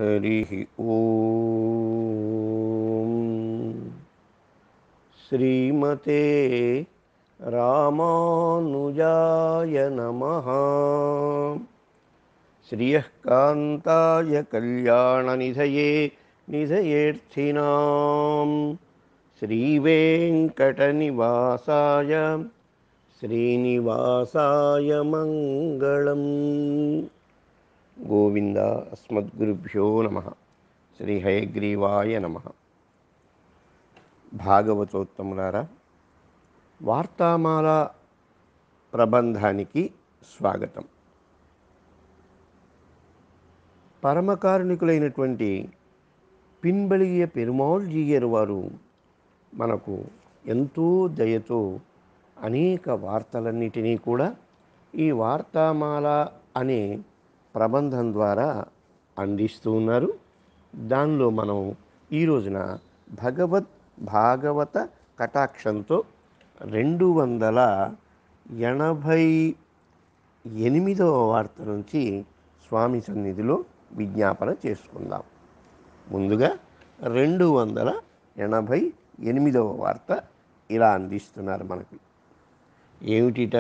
हरिः ॐ श्रीमते रामानुजाय नमः श्रियः कान्ताय कल्याणनिधये निधयेऽर्थिनां श्रीवेङ्कटनिवासाय శ్రీనివాసాయ మంగళం గోవింద అస్మద్గురుభ్యో నమ శ్రీ హయగ్రీవాయ నమ భాగవతోత్తములారా వార్తామాల ప్రబంధానికి స్వాగతం పరమకారుణికులైనటువంటి పిన్బళియ పెరుమాళ్ జీయర్ వారు మనకు ఎంతో దయతో అనేక వార్తలన్నిటినీ కూడా ఈ వార్తామాల అనే ప్రబంధం ద్వారా అందిస్తూ ఉన్నారు దానిలో మనం ఈ రోజున భగవద్ భాగవత కటాక్షంతో రెండు వందల ఎనభై ఎనిమిదవ వార్త నుంచి స్వామి సన్నిధిలో విజ్ఞాపన చేసుకుందాం ముందుగా రెండు వందల ఎనభై ఎనిమిదవ వార్త ఇలా అందిస్తున్నారు మనకి ఏమిటిట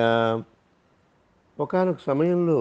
ఒకనొక సమయంలో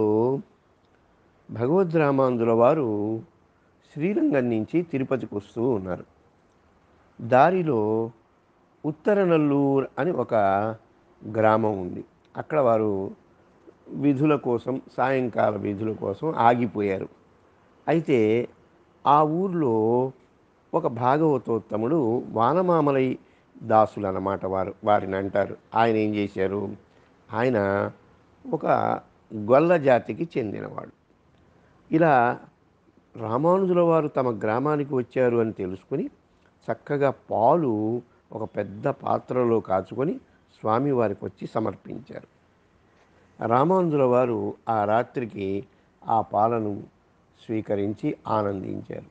భగవద్ రామాంధ్రుల వారు శ్రీరంగం నుంచి తిరుపతికి వస్తూ ఉన్నారు దారిలో ఉత్తర నల్లూరు అని ఒక గ్రామం ఉంది అక్కడ వారు విధుల కోసం సాయంకాల విధుల కోసం ఆగిపోయారు అయితే ఆ ఊర్లో ఒక భాగవతోత్తముడు వానమామలై దాసులు అన్నమాట వారు వారిని అంటారు ఆయన ఏం చేశారు ఆయన ఒక గొల్ల జాతికి చెందినవాడు ఇలా రామానుజుల వారు తమ గ్రామానికి వచ్చారు అని తెలుసుకుని చక్కగా పాలు ఒక పెద్ద పాత్రలో కాచుకొని స్వామివారికి వచ్చి సమర్పించారు రామానుజుల వారు ఆ రాత్రికి ఆ పాలను స్వీకరించి ఆనందించారు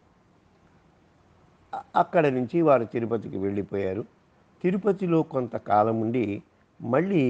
అ- అక్కడ నుంచి వారు తిరుపతికి వెళ్ళిపోయారు తిరుపతిలో కొంతకాలం ఉండి మళ్ళీ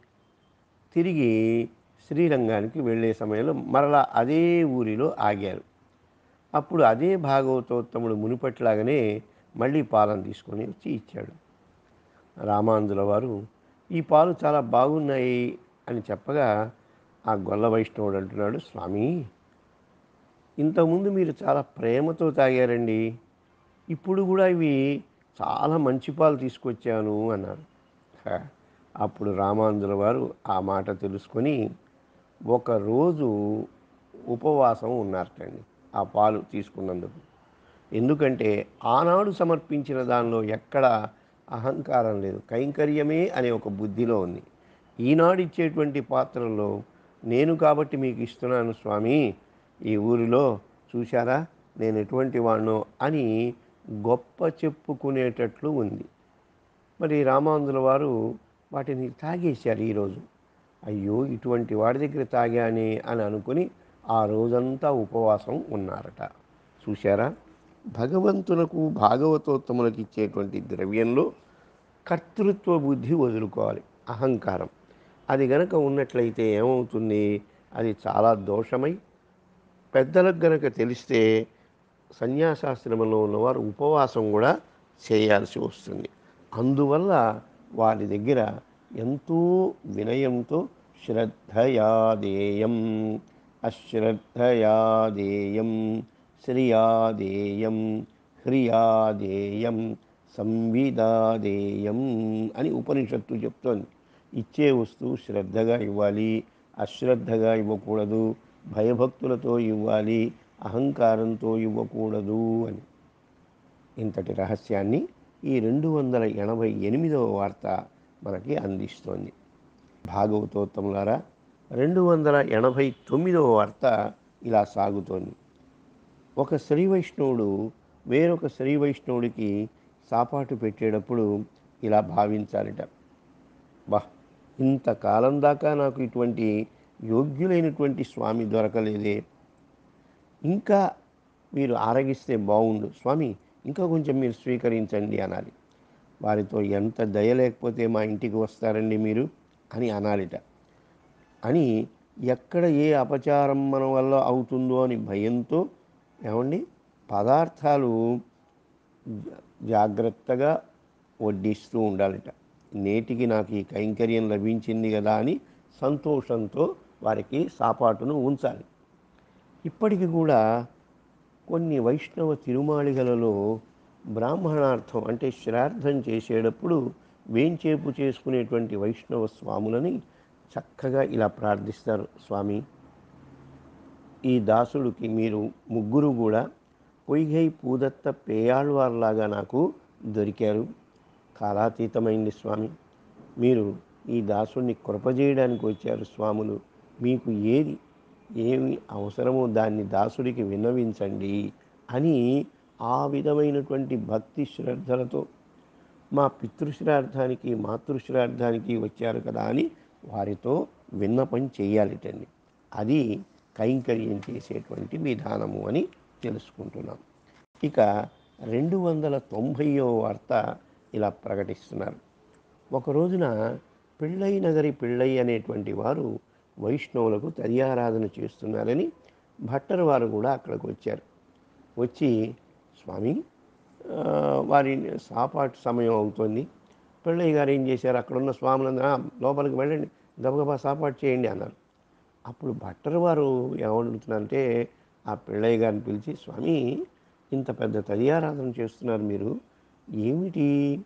తిరిగి శ్రీరంగానికి వెళ్ళే సమయంలో మరలా అదే ఊరిలో ఆగారు అప్పుడు అదే భాగవతోత్తముడు మునిపట్లాగానే మళ్ళీ పాలను తీసుకొని వచ్చి ఇచ్చాడు రామాంజుల వారు ఈ పాలు చాలా బాగున్నాయి అని చెప్పగా ఆ గొల్ల వైష్ణవుడు అంటున్నాడు స్వామి ఇంతకుముందు మీరు చాలా ప్రేమతో తాగారండి ఇప్పుడు కూడా ఇవి చాలా మంచి పాలు తీసుకొచ్చాను అన్నారు హ, అప్పుడు రామాంజుల వారు ఆ మాట తెలుసుకొని ఒకరోజు ఉపవాసం ఉన్నారటండి ఆ పాలు తీసుకున్నందుకు ఎందుకంటే ఆనాడు సమర్పించిన దానిలో ఎక్కడ అహంకారం లేదు కైంకర్యమే అనే ఒక బుద్ధిలో ఉంది ఈనాడు ఇచ్చేటువంటి పాత్రలో నేను కాబట్టి మీకు ఇస్తున్నాను స్వామి ఈ ఊరిలో చూశారా నేను ఎటువంటి వాడినో అని గొప్ప చెప్పుకునేటట్లు ఉంది మరి రామాంజుల వారు వాటిని తాగేశారు ఈరోజు అయ్యో ఇటువంటి వాడి దగ్గర తాగానే అని అనుకుని ఆ రోజంతా ఉపవాసం ఉన్నారట చూశారా భగవంతునకు భాగవతోత్తములకు ఇచ్చేటువంటి ద్రవ్యంలో కర్తృత్వ బుద్ధి వదులుకోవాలి అహంకారం అది గనక ఉన్నట్లయితే ఏమవుతుంది అది చాలా దోషమై పెద్దలకు గనక తెలిస్తే సన్యాసాశ్రమంలో ఉన్నవారు ఉపవాసం కూడా చేయాల్సి వస్తుంది అందువల్ల వారి దగ్గర ఎంతో వినయంతో శ్రద్ధయాదేయం అశ్రద్ధయాదేయం శ్రియాదేయం హ్రియాదేయం సంవిదాదేయం అని ఉపనిషత్తు చెప్తోంది ఇచ్చే వస్తువు శ్రద్ధగా ఇవ్వాలి అశ్రద్ధగా ఇవ్వకూడదు భయభక్తులతో ఇవ్వాలి అహంకారంతో ఇవ్వకూడదు అని ఇంతటి రహస్యాన్ని ఈ రెండు వందల ఎనభై ఎనిమిదవ వార్త మనకి అందిస్తోంది భాగవతోత్తములారా రెండు వందల ఎనభై తొమ్మిదవ వార్త ఇలా సాగుతోంది ఒక శ్రీ వైష్ణవుడు వేరొక శ్రీ వైష్ణవుడికి సాపాటు పెట్టేటప్పుడు ఇలా భావించాలిట బా ఇంతకాలం దాకా నాకు ఇటువంటి యోగ్యులైనటువంటి స్వామి దొరకలేదే ఇంకా మీరు ఆరగిస్తే బాగుండు స్వామి ఇంకా కొంచెం మీరు స్వీకరించండి అనాలి వారితో ఎంత దయ లేకపోతే మా ఇంటికి వస్తారండి మీరు అని అనాలిట అని ఎక్కడ ఏ అపచారం మన వల్ల అవుతుందో అని భయంతో ఏమండి పదార్థాలు జా- జాగ్రత్తగా వడ్డిస్తూ ఉండాలట నేటికి నాకు ఈ కైంకర్యం లభించింది కదా అని సంతోషంతో వారికి సాపాటును ఉంచాలి ఇప్పటికి కూడా కొన్ని వైష్ణవ తిరుమాళిగలలో బ్రాహ్మణార్థం అంటే శ్రాద్ధం చేసేటప్పుడు వేంచేపు చేసుకునేటువంటి వైష్ణవ స్వాములని చక్కగా ఇలా ప్రార్థిస్తారు స్వామి ఈ దాసుడికి మీరు ముగ్గురు కూడా పొయ్గై పూదత్త పేయాళ్వార్లాగా నాకు దొరికారు కాలాతీతమైంది స్వామి మీరు ఈ దాసుడిని కృపజేయడానికి వచ్చారు స్వాములు మీకు ఏది ఏమి అవసరమో దాన్ని దాసుడికి విన్నవించండి అని ఆ విధమైనటువంటి భక్తి శ్రద్ధలతో మా పితృశ్రార్థానికి మాతృశ్రార్థానికి వచ్చారు కదా అని వారితో విన్నపం చేయాలిటండి అది కైంకర్యం చేసేటువంటి విధానము అని తెలుసుకుంటున్నాం ఇక రెండు వందల తొంభైవ వార్త ఇలా ప్రకటిస్తున్నారు ఒక రోజున పిళ్ళై నగరి పిళ్ళై అనేటువంటి వారు వైష్ణవులకు తదియారాధన చేస్తున్నారని భట్టర్ వారు కూడా అక్కడికి వచ్చారు వచ్చి స్వామి ఆ, వారి సాపాటు సమయం అవుతుంది పిళ్ళయ్య గారు ఏం చేశారు అక్కడ ఉన్న స్వాములందరూ "ఆ, లోపలికి వెళ్ళండి గబగబా సాపాటు చేయండి అన్నారు అప్పుడు భట్టర్ వారు ఏమడుగుతున్నారంటే ఆ పిళ్ళయ్య గారిని పిలిచి స్వామి ఇంత పెద్ద తదియారాధన చేస్తున్నారు మీరు ఏమిటి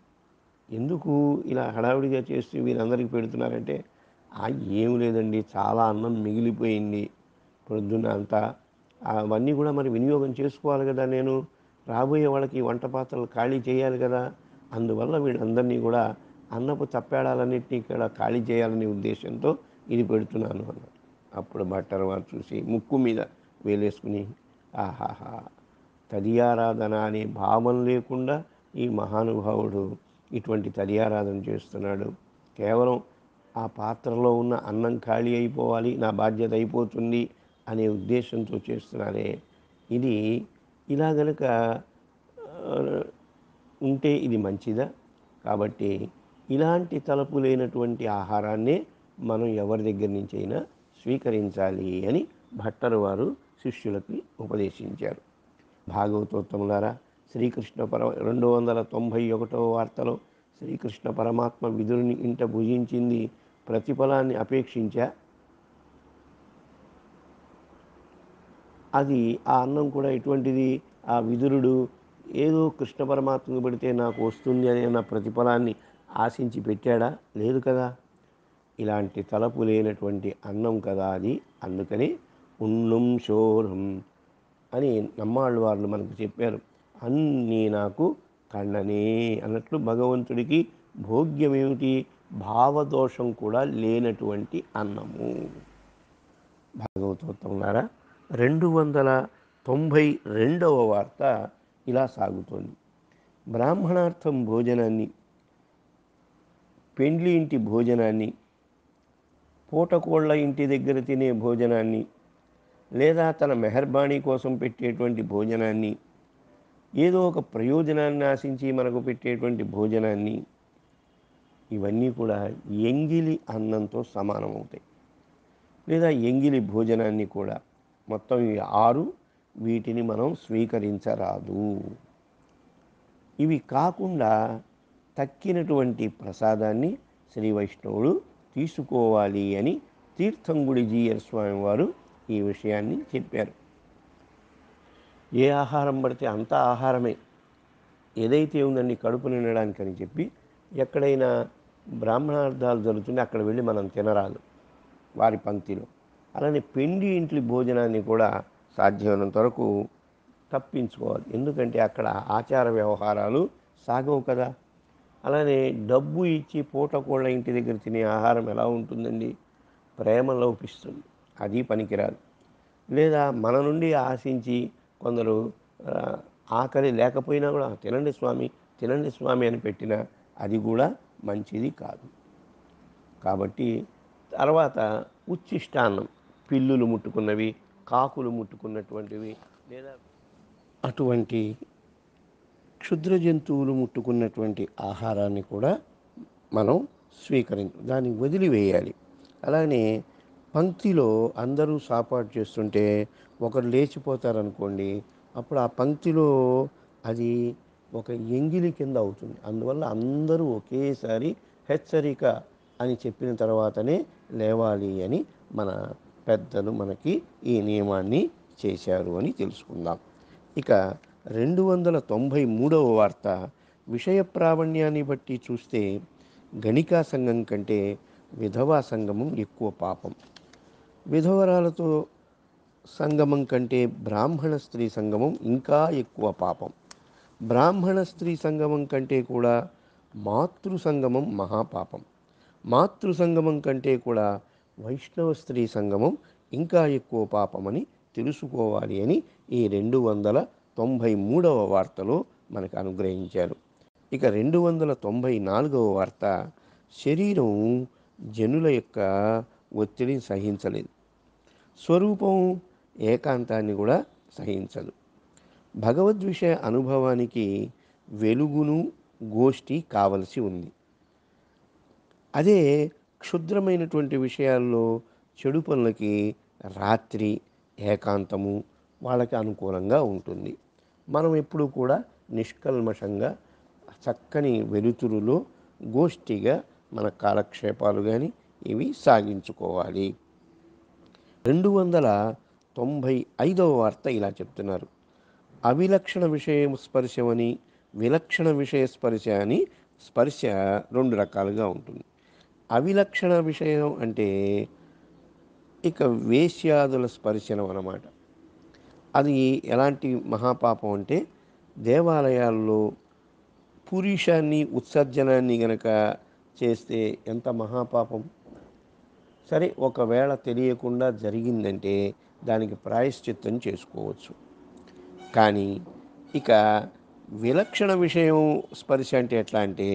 ఎందుకు ఇలా హడావిడిగా చేస్తూ వీరందరికీ పెడుతున్నారంటే "ఆ, ఏం లేదండి చాలా అన్నం మిగిలిపోయింది పొద్దున్న అంతా అవన్నీ కూడా మరి వినియోగం చేసుకోవాలి కదా నేను రాబోయే వాళ్ళకి ఈ వంట పాత్రలు ఖాళీ చేయాలి కదా అందువల్ల వీళ్ళందరినీ కూడా అన్నపు తప్పేడాలన్నింటినీ కూడా ఖాళీ చేయాలనే ఉద్దేశంతో ఇది పెడుతున్నాను అన్నారు అప్పుడు భట్టర్ వారు చూసి ముక్కు మీద వేలేసుకుని ఆహాహా తదియారాధన అనే భావం లేకుండా ఈ మహానుభావుడు ఇటువంటి తదియారాధన చేస్తున్నాడు కేవలం ఆ పాత్రలో ఉన్న అన్నం ఖాళీ అయిపోవాలి నా బాధ్యత అయిపోతుంది అనే ఉద్దేశంతో చేస్తున్నారే ఇది ఇలా గనక ఆ, ఉంటే ఇది మంచిదా కాబట్టి ఇలాంటి తలపు లేనటువంటి ఆహారాన్నే మనం ఎవరి దగ్గర నుంచి అయినా స్వీకరించాలి అని భట్టర్ వారు శిష్యులకి ఉపదేశించారు భాగవతోత్తములారా శ్రీకృష్ణ పర రెండు వందల తొంభై ఒకటవ వార్తలో శ్రీకృష్ణ పరమాత్మ విధుని ఇంట భుజించింది ప్రతిఫలాన్ని అపేక్షించా అది ఆ అన్నం కూడా ఎటువంటిది ఆ విదురుడు ఏదో కృష్ణ పరమాత్మకు పెడితే నాకు వస్తుంది అనే నా ప్రతిఫలాన్ని ఆశించి పెట్టాడా లేదు కదా ఇలాంటి తలపు లేనటువంటి అన్నం కదా అది అందుకని ఉన్నం శోరం అని నమ్మాళ్ళు వాళ్ళు మనకు చెప్పారు అన్నీ నాకు కన్ననే అన్నట్లు భగవంతుడికి భోగ్యమేమిటి భావదోషం కూడా లేనటువంటి అన్నము భాగవతోత్తములారా రెండు వందల తొంభై రెండవ వార్త ఇలా సాగుతోంది బ్రాహ్మణార్థం భోజనాన్ని పెండ్లి ఇంటి భోజనాన్ని పూటకోళ్ళ ఇంటి దగ్గర తినే భోజనాన్ని లేదా తన మెహర్బాణీ కోసం పెట్టేటువంటి భోజనాన్ని ఏదో ఒక ప్రయోజనాన్ని ఆశించి మనకు పెట్టేటువంటి భోజనాన్ని ఇవన్నీ కూడా ఎంగిలి అన్నంతో సమానమవుతాయి లేదా ఎంగిలి భోజనాన్ని కూడా మొత్తం ఈ ఆరు వీటిని మనం స్వీకరించరాదు ఇవి కాకుండా తక్కినటువంటి ప్రసాదాన్ని శ్రీ వైష్ణవుడు తీసుకోవాలి అని తీర్థంగుడి జీయర్ స్వామి వారు ఈ విషయాన్ని చెప్పారు ఏ ఆహారం పడితే అంత ఆహారమే ఏదైతే ఉందండి కడుపు నిండడానికి అని చెప్పి ఎక్కడైనా బ్రాహ్మణార్థాలు జరుగుతుంటే అక్కడ వెళ్ళి మనం తినరాదు వారి పంక్తిలో అలానే పెండి ఇంటి భోజనాన్ని కూడా సాధ్యమైనంత వరకు తప్పించుకోవాలి ఎందుకంటే అక్కడ ఆచార వ్యవహారాలు సాగవు కదా అలానే డబ్బు ఇచ్చి పూటకోళ్ళ ఇంటి దగ్గర తినే ఆహారం ఎలా ఉంటుందండి ప్రేమ లోపిస్తుంది అది పనికిరాదు లేదా మన నుండి ఆశించి కొందరు ఆ, ఆకలి లేకపోయినా కూడా తినండి స్వామి తినండి స్వామి అని పెట్టినా అది కూడా మంచిది కాదు కాబట్టి తర్వాత ఉచ్చిష్టాన్నం పిల్లులు ముట్టుకున్నవి కాకులు ముట్టుకున్నటువంటివి లేదా అటువంటి క్షుద్ర జంతువులు ముట్టుకున్నటువంటి ఆహారాన్ని కూడా మనం స్వీకరించ దాన్ని వదిలివేయాలి అలానే పంక్తిలో అందరూ సాపాటు చేస్తుంటే ఒకరు లేచిపోతారనుకోండి అప్పుడు ఆ పంక్తిలో అది ఒక ఎంగిలి కింద అవుతుంది అందువల్ల అందరూ ఒకేసారి హెచ్చరిక అని చెప్పిన తర్వాతనే లేవాలి అని మన పెద్దలు మనకి ఈ నియమాన్ని చేశారు అని తెలుసుకుందాం ఇక రెండు వందల తొంభై మూడవ వార్త విషయ ప్రావణ్యాన్ని బట్టి చూస్తే గణికా సంఘం కంటే విధవా సంగమం ఎక్కువ పాపం విధవరాలతో సంగమం కంటే బ్రాహ్మణ స్త్రీ సంగమం ఇంకా ఎక్కువ పాపం బ్రాహ్మణ స్త్రీ సంగమం కంటే కూడా మాతృ సంగమం మహాపాపం మాతృ సంగమం కంటే కూడా వైష్ణవ స్త్రీ సంగమం ఇంకా ఎక్కువ పాపమని తెలుసుకోవాలి అని ఈ రెండు వందల తొంభై మూడవ వార్తలో మనకు అనుగ్రహించారు ఇక రెండు వందల తొంభై నాలుగవ వార్త శరీరం జనుల యొక్క ఒత్తిడిని సహించలేదు స్వరూపం ఏకాంతాన్ని కూడా సహించదు భగవద్విషయ అనుభవానికి వెలుగును గోష్ఠి కావలసి ఉంది అదే క్షుద్రమైనటువంటి విషయాల్లో చెడు పనులకి రాత్రి ఏకాంతము వాళ్ళకి అనుకూలంగా ఉంటుంది మనం ఎప్పుడు కూడా నిష్కల్మషంగా చక్కని వెలుతురులో గోష్ఠిగా మన కాలక్షేపాలు కానీ ఇవి సాగించుకోవాలి రెండు వందల తొంభై ఐదవ వార్త ఇలా చెప్తున్నారు అవిలక్షణ విషయం స్పర్శమని విలక్షణ విషయ స్పర్శ అని స్పర్శ రెండు రకాలుగా ఉంటుంది అవిలక్షణ విషయం అంటే ఇక వేశ్యాదుల స్పర్శనం అన్నమాట అది ఎలాంటి మహాపాపం అంటే దేవాలయాల్లో పురుషాన్ని ఉత్సర్జనాన్ని గనక చేస్తే ఎంత మహాపాపం సరే ఒకవేళ తెలియకుండా జరిగిందంటే దానికి ప్రాయశ్చిత్తం చేసుకోవచ్చు కానీ ఇక విలక్షణ విషయం స్పర్శ అంటే ఎట్లా అంటే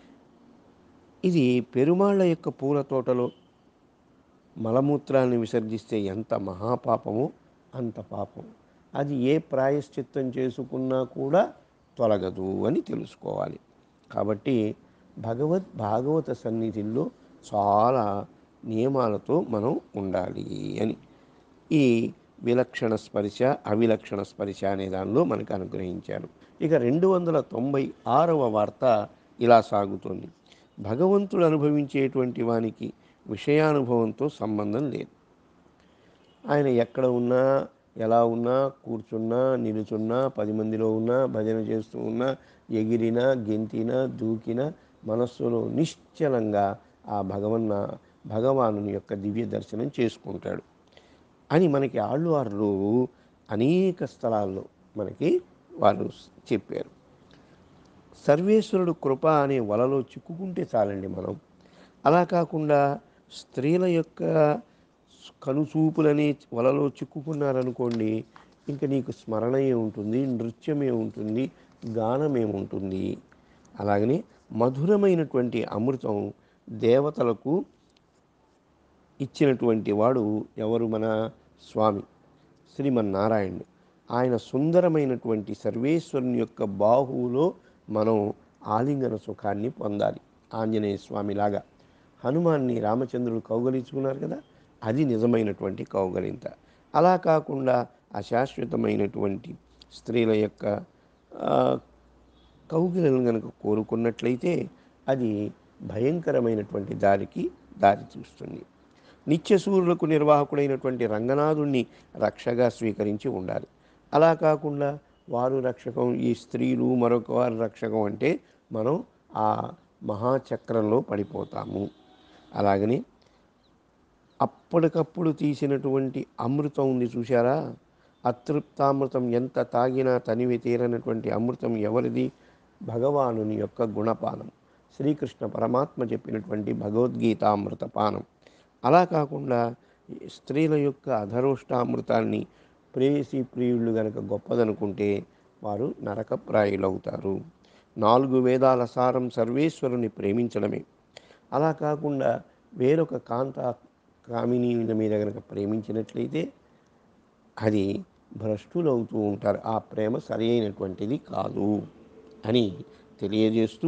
ఇది పెరుమాళ్ళ యొక్క పూల తోటలో మలమూత్రాన్ని విసర్జిస్తే ఎంత మహాపాపమో అంత పాపం అది ఏ ప్రాయశ్చిత్తం చేసుకున్నా కూడా తొలగదు అని తెలుసుకోవాలి కాబట్టి భగవద్ భాగవత సన్నిధిలో చాలా నియమాలతో మనం ఉండాలి అని ఈ విలక్షణ స్పర్శ అవిలక్షణ స్పర్శ అనే దానిలో మనకు అనుగ్రహించారు ఇక రెండు వందల తొంభై ఆరవ వార్త ఇలా సాగుతోంది భగవంతుడు అనుభవించేటువంటి వానికి విషయానుభవంతో సంబంధం లేదు ఆయన ఎక్కడ ఉన్నా ఎలా ఉన్నా కూర్చున్నా నిలుచున్నా పది మందిలో ఉన్నా భజన చేస్తూ ఉన్నా ఎగిరినా గెంతినా దూకినా మనస్సులో నిశ్చలంగా ఆ భగవన్న భగవాను యొక్క దివ్య దర్శనం చేసుకుంటాడు అని మనకి ఆళ్ళవార్లు అనేక స్థలాల్లో మనకి వారు చెప్పారు సర్వేశ్వరుడు కృప అనే వలలో చిక్కుకుంటే చాలండి మనం అలా కాకుండా స్త్రీల యొక్క కనుచూపులని వలలో చిక్కుకున్నారనుకోండి ఇంకా నీకు స్మరణయే ఉంటుంది నృత్యమే ఉంటుంది గానమే ఉంటుంది అలాగనే మధురమైనటువంటి అమృతం దేవతలకు ఇచ్చినటువంటి వాడు ఎవరు మన స్వామి శ్రీమన్నారాయణుడు ఆయన సుందరమైనటువంటి సర్వేశ్వరుని యొక్క బాహువులో మనం ఆలింగన సుఖాన్ని పొందాలి ఆంజనేయ స్వామిలాగా హనుమాన్ని రామచంద్రుడు కౌగలించుకున్నారు కదా అది నిజమైనటువంటి కౌగలింత అలా కాకుండా అశాశ్వతమైనటువంటి స్త్రీల యొక్క ఆ, కౌగిలను కనుక కోరుకున్నట్లయితే అది భయంకరమైనటువంటి దారికి దారి చూస్తుంది నిత్యసూరులకు నిర్వాహకుడైనటువంటి రంగనాథుణ్ణి రక్షగా స్వీకరించి ఉండాలి అలా కాకుండా వారు రక్షకం ఈ స్త్రీలు మరొక వారు రక్షకం అంటే మనం ఆ మహాచక్రంలో పడిపోతాము అలాగని అప్పటికప్పుడు తీసినటువంటి అమృతం ఉంది చూశారా అతృప్తామృతం ఎంత తాగినా తనివి తీరనటువంటి అమృతం ఎవరిది భగవానుని యొక్క గుణపానం శ్రీకృష్ణ పరమాత్మ చెప్పినటువంటి భగవద్గీతామృత పానం అలా కాకుండా ఈ స్త్రీల యొక్క అధరోష్టామృతాన్ని ప్రేయసి ప్రియుళ్ళు గనక గొప్పదనుకుంటే వారు నరకప్రాయులవుతారు నాలుగు వేదాల సారం సర్వేశ్వరుని ప్రేమించడమే అలా కాకుండా వేరొక కాంత కామినీల మీద కనుక ప్రేమించినట్లయితే అది భ్రష్టులవుతూ ఉంటారు ఆ ప్రేమ సరి అయినటువంటిది కాదు అని తెలియజేస్తూ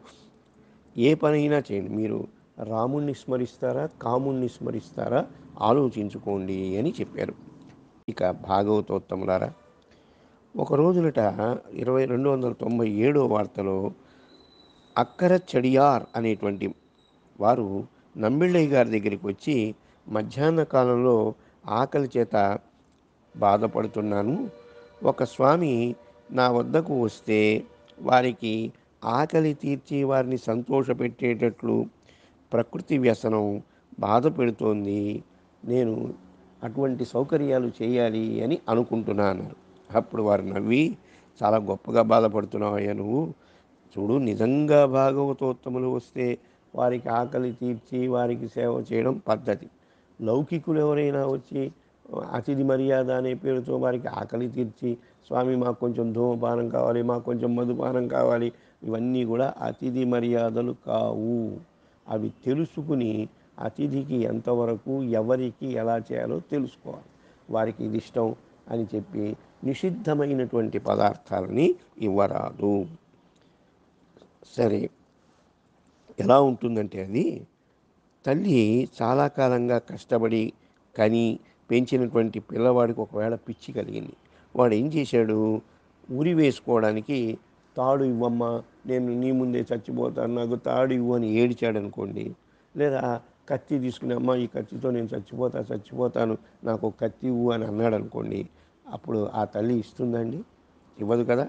ఏ పనైనా చేయండి మీరు రాముణ్ణి స్మరిస్తారా కాముణ్ణి స్మరిస్తారా ఆలోచించుకోండి అని చెప్పారు ఇక భాగవతోత్తములారా ఒక రోజునట ఇరవై రెండు వందల తొంభై ఏడో వార్తలో అక్కర చడియార్ అనేటువంటి వారు నంబిళ్ళయ్య గారి దగ్గరికి వచ్చి మధ్యాహ్న కాలంలో ఆకలి చేత బాధపడుతున్నాను ఒక స్వామి నా వద్దకు వస్తే వారికి ఆకలి తీర్చి వారిని సంతోషపెట్టేటట్లు ప్రకృతి వ్యసనం బాధ పెడుతోంది నేను అటువంటి సౌకర్యాలు చేయాలి అని అనుకుంటున్నా అన్నారు అప్పుడు వారు నవ్వి చాలా గొప్పగా బాధపడుతున్నావయ్యా నువ్వు చూడు నిజంగా భాగవతోత్తములు వస్తే వారికి ఆకలి తీర్చి వారికి సేవ చేయడం పద్ధతి లౌకికులు ఎవరైనా వచ్చి అతిథి మర్యాద అనే పేరుతో వారికి ఆకలి తీర్చి స్వామి మాకు కొంచెం ధూమపానం కావాలి మాకు కొంచెం మధుపానం కావాలి ఇవన్నీ కూడా అతిథి మర్యాదలు కావు అవి తెలుసుకుని అతిథికి ఎంతవరకు ఎవరికి ఎలా చేయాలో తెలుసుకోవాలి వారికి ఇది ఇష్టం అని చెప్పి నిషిద్ధమైనటువంటి పదార్థాలని ఇవ్వరాదు సరే ఎలా ఉంటుందంటే అది తల్లి చాలా కాలంగా కష్టపడి కని పెంచినటువంటి పిల్లవాడికి ఒకవేళ పిచ్చి కలిగింది వాడు ఏం చేశాడు ఉరి వేసుకోవడానికి తాడు ఇవ్వమ్మా నేను నీ ముందే చచ్చిపోతాను నాకు తాడు ఇవ్వు అని ఏడిచాడు అనుకోండి లేదా కత్తి తీసుకుని అమ్మ ఈ కత్తితో నేను చచ్చిపోతా చచ్చిపోతాను నాకు ఒక కత్తి ఇవ్వు అని అన్నాడు అనుకోండి అప్పుడు ఆ తల్లి ఇస్తుందండి ఇవ్వదు కదా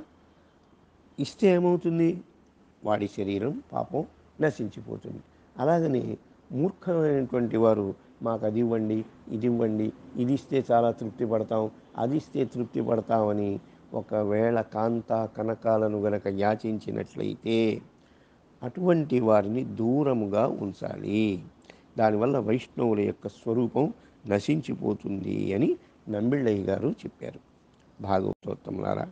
ఇస్తే ఏమవుతుంది వాడి శరీరం పాపం నశించిపోతుంది అలాగని మూర్ఖమైనటువంటి వారు మాకు అది ఇవ్వండి ఇది ఇవ్వండి ఇది ఇస్తే చాలా తృప్తి పడతాం అది ఇస్తే తృప్తి పడతామని ఒకవేళ కాంత కనకాలను గనక యాచించినట్లయితే అటువంటి వారిని దూరముగా ఉంచాలి దానివల్ల వైష్ణవుల యొక్క స్వరూపం నశించిపోతుంది అని నంబిళ్ళయ్య గారు చెప్పారు భాగవతోత్తములారా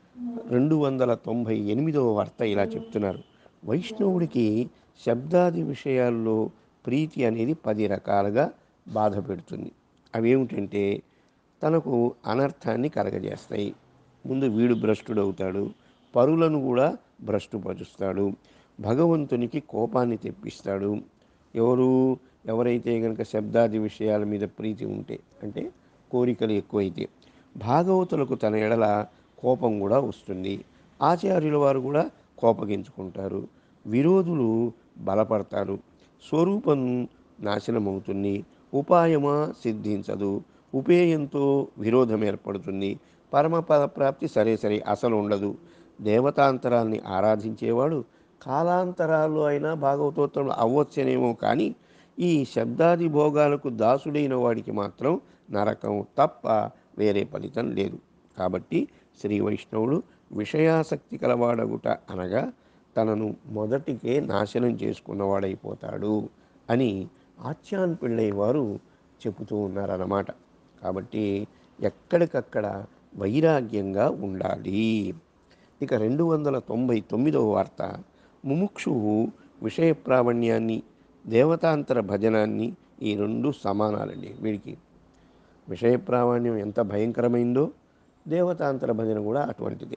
రెండు వందల తొంభై ఎనిమిదవ వార్త ఇలా చెప్తున్నారు వైష్ణవుడికి శబ్దాది విషయాల్లో ప్రీతి అనేది పది రకాలుగా బాధ పెడుతుంది అవేమిటంటే తనకు అనర్థాన్ని కలగజేస్తాయి ముందు వీడు భ్రష్టుడవుతాడు పరులను కూడా భ్రష్టుపరుస్తాడు భగవంతునికి కోపాన్ని తెప్పిస్తాడు ఎవరు ఎవరైతే కనుక శబ్దాది విషయాల మీద ప్రీతి ఉంటే అంటే కోరికలు ఎక్కువైతే భాగవతులకు తన ఎడల కోపం కూడా వస్తుంది ఆచార్యుల వారు కూడా కోపగించుకుంటారు విరోధులు బలపడతారు స్వరూపం నాశనమవుతుంది ఉపాయమా సిద్ధించదు ఉపేయంతో విరోధం ఏర్పడుతుంది పరమపద ప్రాప్తి సరే సరే అసలు ఉండదు దేవతాంతరాల్ని ఆరాధించేవాడు కాలాంతరాల్లో అయినా భాగవతోత్తరం అవ్వచ్చనేమో కానీ ఈ శబ్దాది భోగాలకు దాసుడైన వాడికి మాత్రం నరకం తప్ప వేరే ఫలితం లేదు కాబట్టి శ్రీ వైష్ణవుడు విషయాసక్తి కలవాడగుట అనగా తనను మొదటికే నాశనం చేసుకున్నవాడైపోతాడు అని ఆచ్యాన్ పిళ్ళయ్య వారు చెబుతూ ఉన్నారన్నమాట కాబట్టి ఎక్కడికక్కడ వైరాగ్యంగా ఉండాలి ఇక రెండు వందల తొంభై తొమ్మిదవ వార్త ముముక్షువు విషయ ప్రావణ్యాన్ని దేవతాంతర భజనాన్ని ఈ రెండు సమానాలండి వీడికి విషయ ప్రామాణ్యం ఎంత భయంకరమైందో దేవతాంతర భజన కూడా అటువంటిదే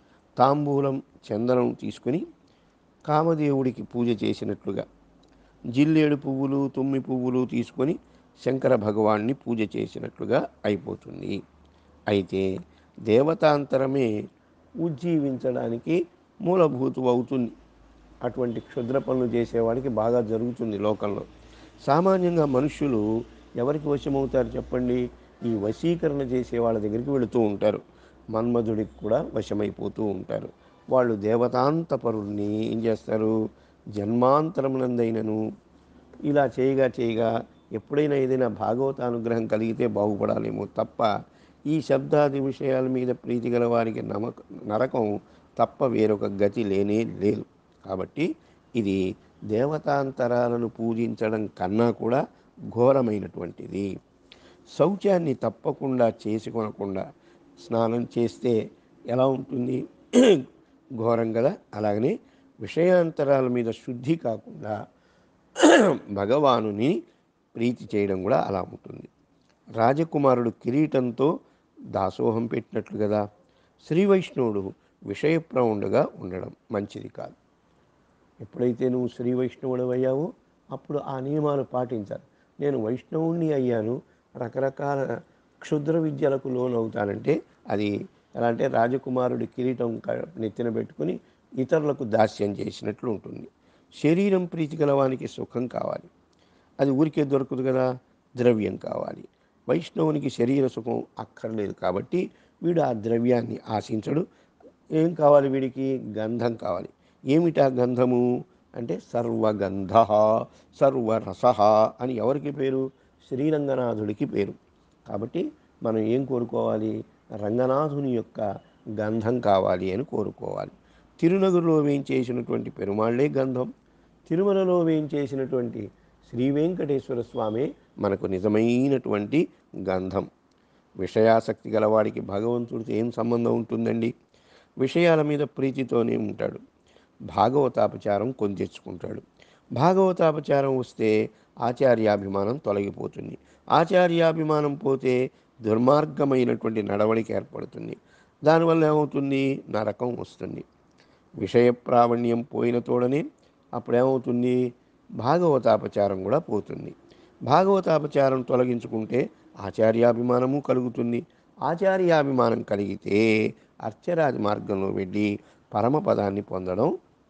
తాంబూలం చందనం తీసుకుని కామదేవుడికి పూజ చేసినట్లుగా జిల్లేడు పువ్వులు తుమ్మి పువ్వులు తీసుకొని శంకర భగవాన్ని పూజ చేసినట్లుగా అయిపోతుంది అయితే దేవతాంతరమే ఉజ్జీవించడానికి మూలభూతం అవుతుంది అటువంటి క్షుద్ర పనులు చేసేవాడికి బాగా జరుగుతుంది లోకంలో సామాన్యంగా మనుష్యులు ఎవరికి వశమవుతారు చెప్పండి ఈ వశీకరణ చేసే వాళ్ళ దగ్గరికి వెళుతూ ఉంటారు మన్మధుడికి కూడా వశమైపోతూ ఉంటారు వాళ్ళు దేవతాంత పరుల్ని ఏం చేస్తారు జన్మాంతరమునందైనను ఇలా చేయగా చేయగా ఎప్పుడైనా ఏదైనా భాగవత అనుగ్రహం కలిగితే బాగుపడాలేమో తప్ప ఈ శబ్దాది విషయాల మీద ప్రీతి గల వారికి నమక నరకం తప్ప వేరొక గతి లేనే లేదు కాబట్టి ఇది దేవతాంతరాలను పూజించడం కన్నా కూడా ఘోరమైనటువంటిది శౌచాన్ని తప్పకుండా చేసుకొనకుండా స్నానం చేస్తే ఎలా ఉంటుంది ఘోరం కదా అలాగనే విషయాంతరాల మీద శుద్ధి కాకుండా భగవానుని ప్రీతి చేయడం కూడా అలా ఉంటుంది రాజకుమారుడు కిరీటంతో దాసోహం పెట్టినట్లు కదా శ్రీ వైష్ణవుడు విషయప్రౌండుగా ఉండడం మంచిది కాదు ఎప్పుడైతే నువ్వు శ్రీ వైష్ణవుడు అయ్యావో అప్పుడు ఆ నియమాలు పాటించాలి నేను వైష్ణవుణ్ణి అయ్యాను రకరకాల క్షుద్ర విద్యలకు లోనవుతానంటే అది ఎలా అంటే రాజకుమారుడి కిరీటం క- నెత్తిన పెట్టుకుని ఇతరులకు దాస్యం చేసినట్లు ఉంటుంది శరీరం ప్రీతి గలవానికి సుఖం కావాలి అది ఊరికే దొరకదు కదా ద్రవ్యం కావాలి వైష్ణవునికి శరీర సుఖం అక్కర్లేదు కాబట్టి వీడు ఆ ద్రవ్యాన్ని ఆశించడు ఏం కావాలి వీడికి గంధం కావాలి ఏమిటా గంధము అంటే సర్వగంధ సర్వరస అని ఎవరికి పేరు శ్రీరంగనాథుడికి పేరు కాబట్టి మనం ఏం కోరుకోవాలి రంగనాథుని యొక్క గంధం కావాలి అని కోరుకోవాలి తిరునగరులో వేయించేసినటువంటి పెరుమాళ్లే గంధం తిరుమలలో వేయించేసినటువంటి శ్రీ వెంకటేశ్వర స్వామి మనకు నిజమైనటువంటి గంధం విషయాసక్తి గలవాడికి భగవంతుడితో ఏం సంబంధం ఉంటుందండి విషయాల మీద ప్రీతితోనే ఉంటాడు భాగవతాపచారం కొని తెచ్చుకుంటాడు భాగవతాపచారం వస్తే ఆచార్యాభిమానం తొలగిపోతుంది ఆచార్యాభిమానం పోతే దుర్మార్గమైనటువంటి నడవడిక ఏర్పడుతుంది దానివల్ల ఏమవుతుంది నరకం వస్తుంది విషయ ప్రావణ్యం పోయిన తోడనే అప్పుడేమవుతుంది భాగవతాపచారం కూడా పోతుంది భాగవతాపచారం తొలగించుకుంటే ఆచార్యాభిమానము కలుగుతుంది ఆచార్యాభిమానం కలిగితే అర్చరాజ మార్గంలో వెళ్ళి పరమపదాన్ని పొందడం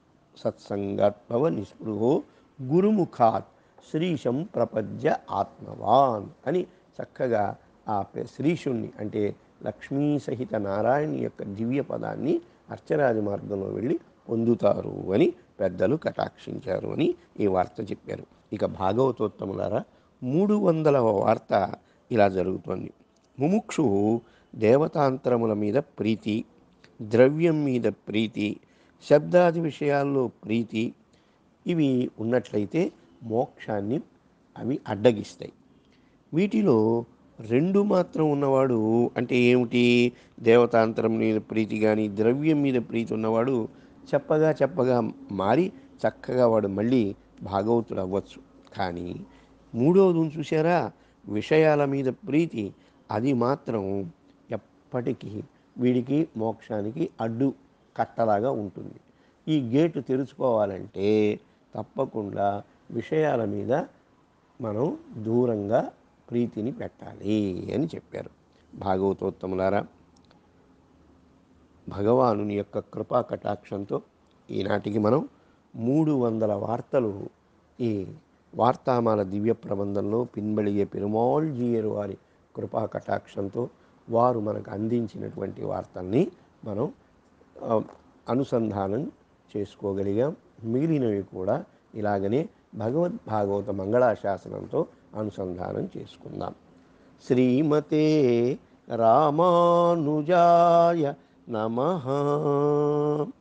సత్సంగద్భవ నిస్పృహో గురుముఖాత్ శ్రీశం ప్రపద్య ఆత్మవాన్ అని చక్కగా ఆ పె- శ్రీశుణ్ణి అంటే లక్ష్మీ సహిత నారాయణ యొక్క దివ్య పదాన్ని అర్చరాజ మార్గంలో వెళ్ళి పొందుతారు అని పెద్దలు కటాక్షించారు అని ఈ వార్త చెప్పారు ఇక భాగవతోత్తములారా మూడు వందల వార్త ఇలా జరుగుతోంది ముముక్షు దేవతాంతరముల మీద ప్రీతి ద్రవ్యం మీద ప్రీతి శబ్దాది విషయాల్లో ప్రీతి ఇవి ఉన్నట్లయితే మోక్షాన్ని అవి అడ్డగిస్తాయి వీటిలో రెండు మాత్రం ఉన్నవాడు అంటే ఏమిటి దేవతాంతరం మీద ప్రీతి కానీ ద్రవ్యం మీద ప్రీతి ఉన్నవాడు చెప్పగా చెప్పగా మారి చక్కగా వాడు మళ్ళీ భాగవతుడు అవ్వచ్చు కానీ మూడవది ఉంది చూసారా విషయాల మీద ప్రీతి అది మాత్రం ఎప్పటికీ వీడికి మోక్షానికి అడ్డు కట్టలాగా ఉంటుంది ఈ గేటు తెరుచుకోవాలంటే తప్పకుండా విషయాల మీద మనం దూరంగా ప్రీతిని పెట్టాలి అని చెప్పారు భాగవతోత్తములారా భగవానుని యొక్క కృపా కటాక్షంతో ఈనాటికి మనం మూడు వందల వార్తలు ఈ వార్తామాల దివ్య ప్రబంధంలో పిన్బడిగే పెరుమాళ్జీయరు వారి కృపా కటాక్షంతో వారు మనకు అందించినటువంటి వార్తల్ని మనం ఆ, అనుసంధానం చేసుకోగలిగాం మిగిలినవి కూడా ఇలాగనే భగవద్ భాగవత మంగళాశాసనంతో అనుసంధానం చేసుకుందాం శ్రీమతే రామానుజాయ నమః